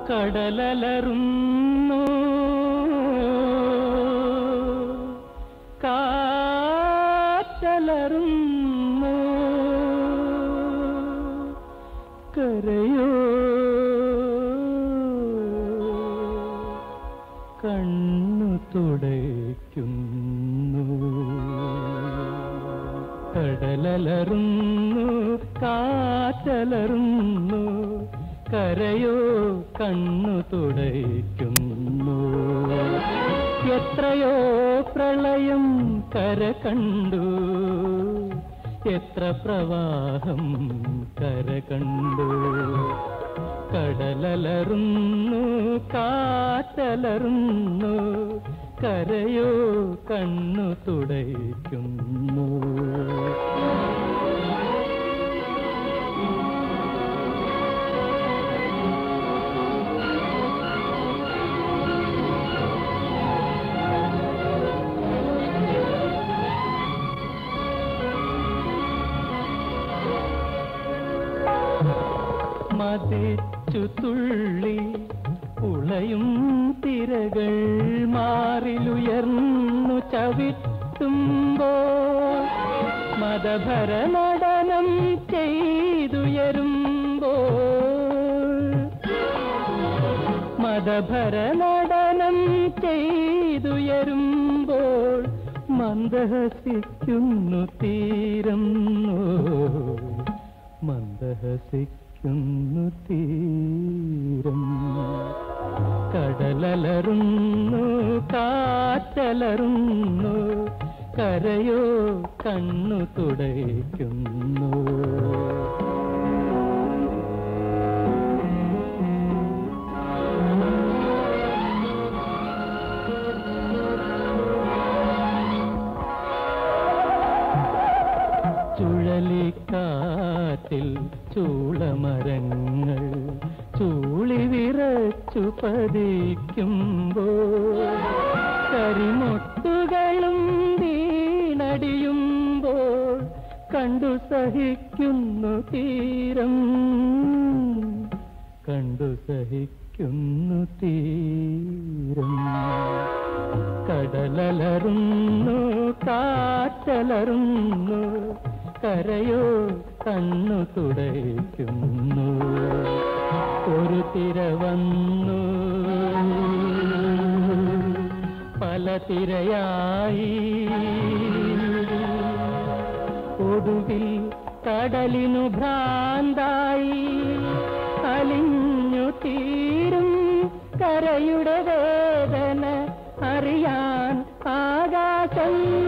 കടലലറുന്നു കാറ്റലറുന്നു കരയോ കണ്ണു തുടയ്ക്കുന്നു കടലലറുന്നു കാറ്റലറുന്നു കരയോ കണ്ണു തുടയ്ക്കുന്നു എത്രയോ പ്രളയം കര കണ്ടു എത്ര പ്രവാഹം കര കണ്ടു കടലലറുന്നു കാറ്റലറുന്നു കരയോ കണ്ണു തുടയ്ക്കുന്നു മതിച്ചു തുള്ളി ഉളയും തിരകൾ മാറിലുയർന്നു ചവിട്ടുമ്പോൾ മതഭര നടനം ചെയ്തുയരുമ്പോൾ മതഭര നടനം ചെയ്തുയരുമ്പോൾ മന്ദഹസിക്കുന്നു തീരം മന്ദഹസിക്കുന്നു തീരം കടലലറുന്നു കാറ്റലറുന്നു കരയോ കണ്ണു തുടയ്ക്കുന്നു ചുഴലിക്കാറ്റിൽ ചൂളമരങ്ങൾ ചൂളി വിറച്ചു പതിക്കുമ്പോൾ കരിമൊട്ടുകളും വീണടിയുമ്പോൾ കണ്ടു സഹിക്കുന്നു തീരം കണ്ടു സഹിക്കുന്നു തീരം കടലലറുന്നു കാറ്റലറുന്നു കരയോ കണ്ണു തുടയ്ക്കുന്നു ഒരു തിര വന്നു പല തിരയായി ഒടുവിൽ കടലിനു ഭ്രാന്തായി അലിഞ്ഞു തീരും കരയുടെ വേദന അറിയാൻ ആകാശം